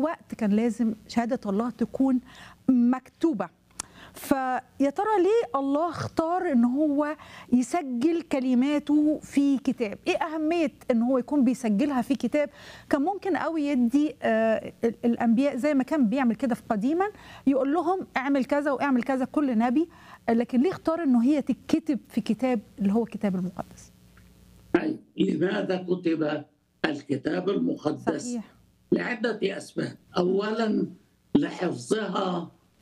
وقت كان لازم شهاده الله تكون مكتوبه فيا ترى ليه الله اختار ان هو يسجل كلماته في كتاب ايه اهميه ان هو يكون بيسجلها في كتاب كان ممكن قوي يدي آه ال- الانبياء زي ما كان بيعمل كده في قديما يقول لهم اعمل كذا واعمل كذا كل نبي آه، لكن ليه اختار انه هي تتكتب في كتاب اللي هو الكتاب المقدس أي لماذا كتب الكتاب المقدس؟ صحيح لعدة أسباب أولا لحفظها